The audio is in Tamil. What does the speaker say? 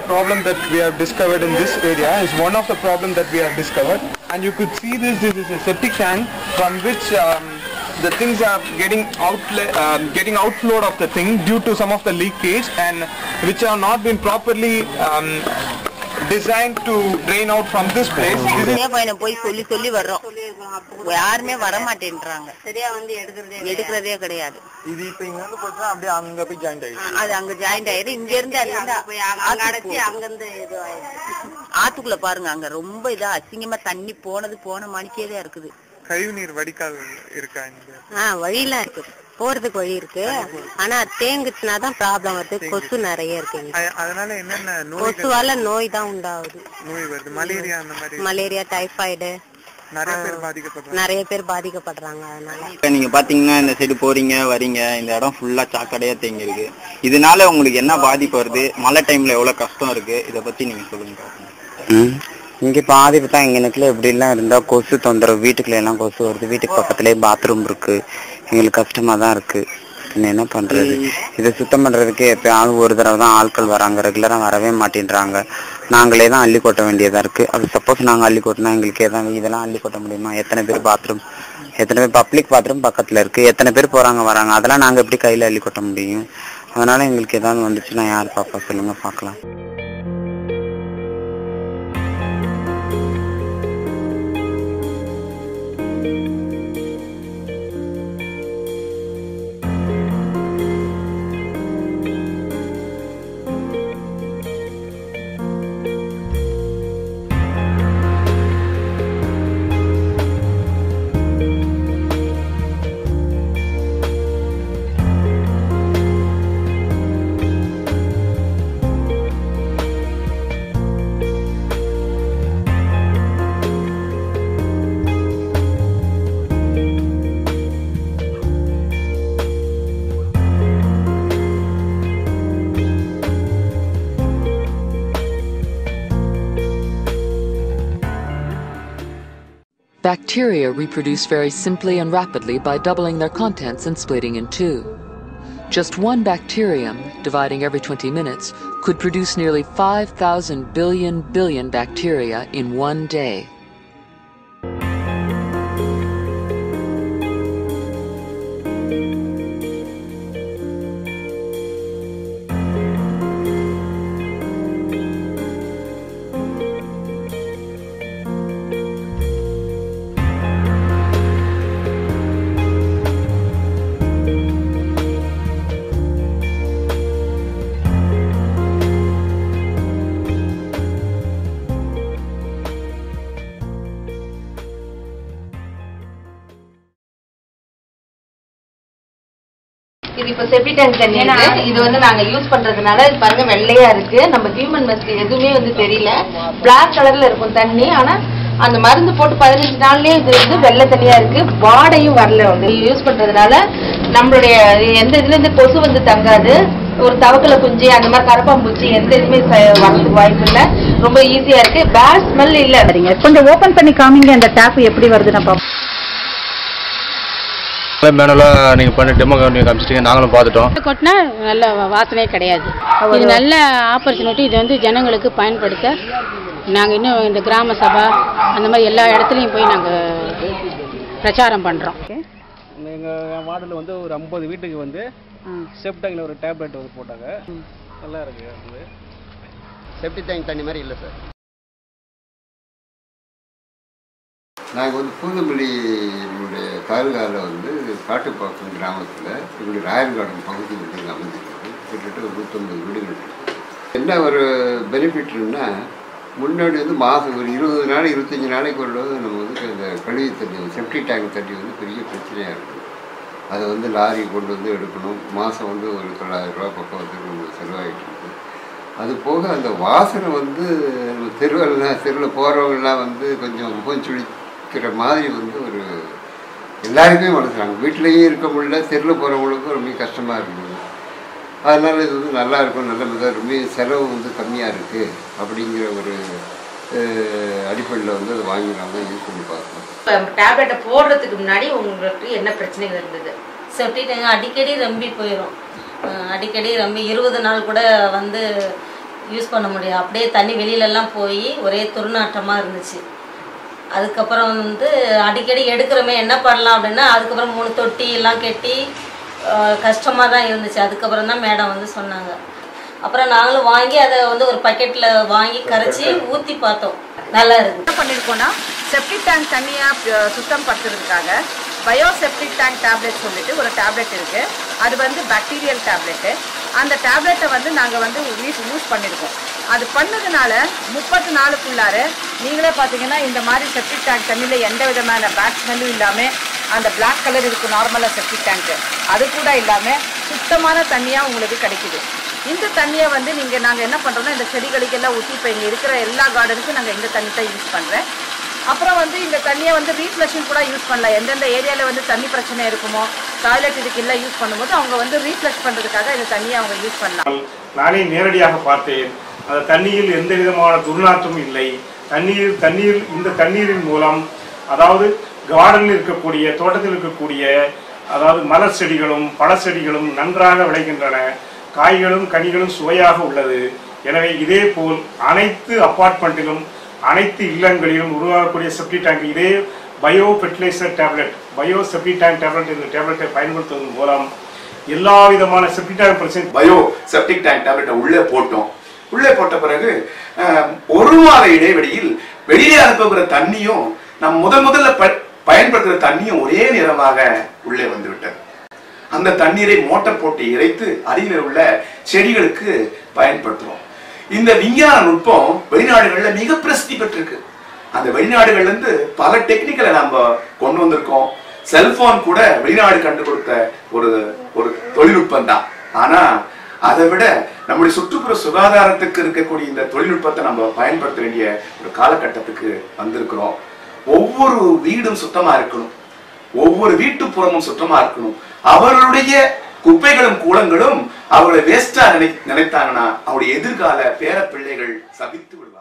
problem that we have discovered in this area is one of the problem that we have discovered and you could see this this is a septic tank from which um, the things are getting outlet um, getting outflowed of the thing due to some of the leakage and which have not been properly um, designed to drain out from this place this is சின்ன பையனை போய் சொல்லி சொல்லி வர்றோம் யாருமே வர மாட்டேன்றாங்க சரியா வந்து எடுக்கிறதே எடுக்கிறதே கிடையாது இது இப்போ இங்க வந்து போச்சுன்னா அப்படியே அங்க போய் ஜாயிண்ட் ஆயிடுச்சு அது அங்க ஜாயிண்ட் ஆயிரு இங்க இருந்து அது வந்து போய் அங்க அங்க அடைச்சி ஆத்துக்கு அங்கிருந்து இது ஆயிடுச்சு ஆத்துக்குள்ள பாருங்க அங்க ரொம்ப இதா அசிங்கமா தண்ணி போனது போன மணிக்கே தான் இருக்குது கழிவுநீர் வடிகால் இருக்கா இங்க ஆ வழியெல்லாம் இருக்கு போறதுக்கு வழி இருக்கு ஆனா தேங்குச்சுனா தான் ப்ராப்ளம் வருது கொசு நிறைய இருக்கு இங்க. அதனால என்னென்ன கொசுவால நோய் தான் உண்டாகுது நோய் வருது மலேரியா அந்த மாதிரி மலேரியா டைபாய்டு நிறைய பேர் பாதிக்கப்படுறாங்க நிறைய பேர் பாதிக்கப்படுறாங்க அதனால இப்ப நீங்க பாத்தீங்கன்னா இந்த சைடு போறீங்க வரீங்க இந்த இடம் ஃபுல்லா சாக்கடையா தேங்கி இருக்கு இதனால உங்களுக்கு என்ன பாதிப்பு வருது மழை டைம்ல எவ்வளவு கஷ்டம் இருக்கு இத பத்தி நீங்க சொல்லுங்க பாப்போம். இங்க பாதிப்பு தான் எங்களுக்குள்ள இப்படி எல்லாம் இருந்தா கொசு தொந்தரவு வீட்டுக்குள்ள எல்லாம் கொசு வருது வீட்டுக்கு பக்கத்துலயே பாத்ரூம் இருக்கு எங்களுக்கு கஷ்டமா தான் இருக்கு பின்ன என்ன பண்றது இதை சுத்தம் பண்றதுக்கு எப்பயாவது ஒரு தடவை தான் ஆட்கள் வராங்க ரெகுலரா வரவே மாட்டேன்றாங்க நாங்களே தான் அள்ளி கொட்ட வேண்டியதா இருக்கு அது சப்போஸ் நாங்க அள்ளி கொட்டினா எங்களுக்கு எதாவது இதெல்லாம் அள்ளி கொட்ட முடியுமா எத்தனை பேர் பாத்ரூம் எத்தனை பேர் பப்ளிக் பாத்ரூம் பக்கத்துல இருக்கு எத்தனை பேர் போறாங்க வராங்க அதெல்லாம் நாங்க எப்படி கையில அள்ளி கொட்ட முடியும் அதனால எங்களுக்கு ஏதாவது வந்துச்சுன்னா யார் பாப்பா சொல்லுங்க பார்க்கலாம் Bacteria reproduce very simply and rapidly by doubling their contents and splitting in two. Just one bacterium, dividing every 20 minutes, could produce nearly 5,000 billion billion bacteria in one day. இது இப்ப செப்டி டேங்க் தண்ணி இருக்கு. இது வந்து நாங்க யூஸ் பண்றதுனால இது பாருங்க வெள்ளையா இருக்கு நம்ம ஹியூமன் மஸ்ட் எதுவுமே வந்து தெரியல Black கலர்ல இருக்கும் தண்ணி ஆனா அந்த மருந்து போட்டு பதினஞ்சு நாள்லயே இது வந்து வெள்ளை தண்ணியா இருக்கு வாடையும் வரல வந்து யூஸ் பண்றதுனால நம்மளுடைய எந்த இதுல இருந்து கொசு வந்து தங்காது ஒரு தவக்கல குஞ்சு அந்த மாதிரி கரப்பாம்பூச்சி எந்த இதுவுமே ச- வரதுக்கு வாய்ப்பு இல்ல ரொம்ப ஈஸியா இருக்கு பேட் ஸ்மெல் இல்ல சரிங்க கொஞ்சம் ஓபன் பண்ணி காமிங்க அந்த டேப் எப்படி வருதுன்னு பாப்போம் மேனெல்லாம் நீங்க பண்ணி டெமோ நீங்க காமிச்சிட்டீங்க நாங்களும் பார்த்துட்டோம் கொட்டினா நல்ல வாசனையே கிடையாது இது நல்ல ஆப்பர்ச்சுனிட்டி இது வந்து ஜனங்களுக்கு பயன்படுத்த நாங்கள் இன்னும் இந்த கிராம சபா அந்த மாதிரி எல்லா இடத்துலையும் போய் நாங்கள் பிரச்சாரம் பண்ணுறோம் எங்கள் வார்டில் வந்து ஒரு ஐம்பது வீட்டுக்கு வந்து செப்டாங்கில் ஒரு டேப்லெட் வந்து போட்டாங்க நல்லா இருக்கு வந்து செப்டி டேங்க் தண்ணி மாதிரி இல்லை சார் நாங்கள் வந்து பூந்தமல்லியினுடைய தாலுகாவில் வந்து காட்டுப்பாக்கம் கிராமத்தில் எங்களுடைய ராயல் கார்டன் பகுதி வந்து இங்கே அமைஞ்சிருக்கு கிட்டத்தட்ட ஒரு நூற்றம்பது வீடுகள் இருக்கு என்ன ஒரு பெனிஃபிட்னா முன்னாடி வந்து மாதம் ஒரு இருபது நாள் இருபத்தஞ்சி நாளைக்கு ஒரு தடவை நம்ம வந்து இந்த கழிவு தண்ணி செப்டி டேங்க் தண்ணி வந்து பெரிய பிரச்சனையாக இருக்குது அதை வந்து லாரி கொண்டு வந்து எடுக்கணும் மாதம் வந்து ஒரு தொள்ளாயிரம் ரூபா பக்கம் வந்து நமக்கு செலவாகிட்டு இருக்கு அது போக அந்த வாசனை வந்து நம்ம தெருவெல்லாம் தெருவில் போகிறவங்கலாம் வந்து கொஞ்சம் முகம் சுழிக்கிற மாதிரி வந்து ஒரு எல்லாருக்குமே மனசுறாங்க வீட்லேயும் இருக்க முடியல தெருவில் போகிறவங்களுக்கும் ரொம்ப கஷ்டமாக இருக்குது அதனால் இது வந்து நல்லா இருக்கும் நல்ல விதம் ரொம்ப செலவு வந்து கம்மியாக இருக்குது அப்படிங்கிற ஒரு அடிப்படையில் வந்து அதை வாங்கி நாங்கள் யூஸ் பண்ணி பார்த்தோம் டேப்லெட்டை போடுறதுக்கு முன்னாடி உங்களுக்கு என்ன பிரச்சனைகள் இருந்தது செப்டி டேங்க் அடிக்கடி ரம்பி போயிடும் அஹ் அடிக்கடி ரம்பி இருபது நாள் கூட வந்து யூஸ் பண்ண முடியும் அப்படியே தண்ணி வெளியிலலாம் போய் ஒரே துர்நாற்றமாக இருந்துச்சு அதுக்கப்புறம் வந்து அடிக்கடி எடுக்கிறோமே என்ன பண்ணலாம் அப்படின்னா அதுக்கப்புறம் மூணு தொட்டி எல்லாம் கட்டி கஷ்டமாக தான் இருந்துச்சு அதுக்கப்புறம் தான் மேடம் வந்து சொன்னாங்க அப்புறம் நாங்களும் வாங்கி அதை வந்து ஒரு பக்கெட்டில் வாங்கி கரைச்சி ஊற்றி பார்த்தோம் நல்லா இருக்கு என்ன பண்ணியிருக்கோம்னா செப்டிக் டேங்க் தண்ணியாக சுத்தம் படுத்துறதுக்காக பயோ செப்டிக் டேங்க் டேப்லெட் சொல்லிட்டு ஒரு டேப்லெட் இருக்கு அது வந்து பாக்டீரியல் டேப்லெட்டு அந்த டேப்லெட்டை வந்து நாங்கள் வந்து யூஸ் யூஸ் பண்ணியிருக்கோம் அது பண்ணதுனால முப்பத்து நாளுக்குள்ளார நீங்களே பார்த்தீங்கன்னா இந்த மாதிரி செப்டிக் டேங்க் தண்ணியில் எந்த விதமான பேட் ஸ்மெல்லும் இல்லாமல் அந்த Black கலர் இருக்கு நார்மலாக செப்டிக் டேங்க்கு அது கூட இல்லாமல் சுத்தமான தண்ணியாக உங்களுக்கு கிடைக்குது இந்த தண்ணியை வந்து நீங்கள் நாங்கள் என்ன பண்ணுறோம்னா இந்த செடிகளுக்கெல்லாம் ஊற்றி இப்போ இங்கே இருக்கிற எல்லா கார்டனுக்கும் நாங்கள் இந்த தண்ணி தான் யூஸ் பண்ணுறேன் அப்புறம் வந்து இந்த தண்ணியை வந்து ரீஃப்ளஷிங் கூட யூஸ் பண்ணலாம் எந்தெந்த ஏரியாவில் வந்து தண்ணி பிரச்சனை இருக்குமோ டாய்லெட் இதுக்கு எல்லாம் யூஸ் பண்ணும்போது அவங்க வந்து ரீஃப்ளஷ் பண்ணுறதுக்காக இந்த தண்ணியை அவங்க யூஸ் பண்ணலாம் நானே நேரடியாக பார்த்தேன் அந்த தண்ணீரில் எந்த விதமான துர்நாற்றமும் இல்லை தண்ணீர் தண்ணீர் இந்த தண்ணீரின் மூலம் அதாவது கார்டனில் இருக்கக்கூடிய தோட்டத்தில் இருக்கக்கூடிய அதாவது மலர் செடிகளும் பழ செடிகளும் நன்றாக விளைகின்றன காய்களும் கனிகளும் சுவையாக உள்ளது எனவே இதே போல் அனைத்து அப்பார்ட்மெண்ட்டிலும் அனைத்து இல்லங்களிலும் உருவாகக்கூடிய செப்டி டேங்க் இதே bio fertiliser tablet bio septic tank tablet இந்த டேப்லெட்டை பயன்படுத்துவதன் மூலம் எல்லா விதமான செப்டி டேங்க் பிரச்சனை பயோ செப்டிக் டேங்க் டேப்லெட்டை உள்ளே போட்டோம் உள்ளே போட்ட பிறகு அஹ், ஒரு மாத இடைவெளியில் வெளியே அனுப்புகிற தண்ணியும் நம் முதல் முதல்ல ப- பயன்படுத்துகிற தண்ணியும் ஒரே நிறமாக உள்ளே வந்து விட்டது அந்த தண்ணீரை மோட்டார் போட்டு இறைத்து அருகில் உள்ள செடிகளுக்கு பயன்படுத்துறோம் இந்த விஞ்ஞான நுட்பம் வெளிநாடுகள்ல மிக பிரசித்தி பெற்றிருக்கு அந்த வெளிநாடுகள்ல இருந்து பல டெக்னிக்கலை நம்ம கொண்டு வந்திருக்கோம் செல்போன் கூட வெளிநாடு கண்டு கொடுத்த ஒரு ஒரு தொழில்நுட்பம் தான் ஆனா அதை விட நம்முடைய சுற்றுப்புற சுகாதாரத்துக்கு இருக்கக்கூடிய இந்த தொழில்நுட்பத்தை நம்ம பயன்படுத்த வேண்டிய ஒரு காலகட்டத்துக்கு வந்திருக்கிறோம் ஒவ்வொரு வீடும் சுத்தமா இருக்கணும் ஒவ்வொரு வீட்டுப்புறமும் சுத்தமா இருக்கணும் அவர்களுடைய குப்பைகளும் கூலங்களும் அவர்களை வேஸ்டா நினை நினைத்தாங்கன்னா அவருடைய எதிர்கால பேர பிள்ளைகள் சபித்து விடுவாங்க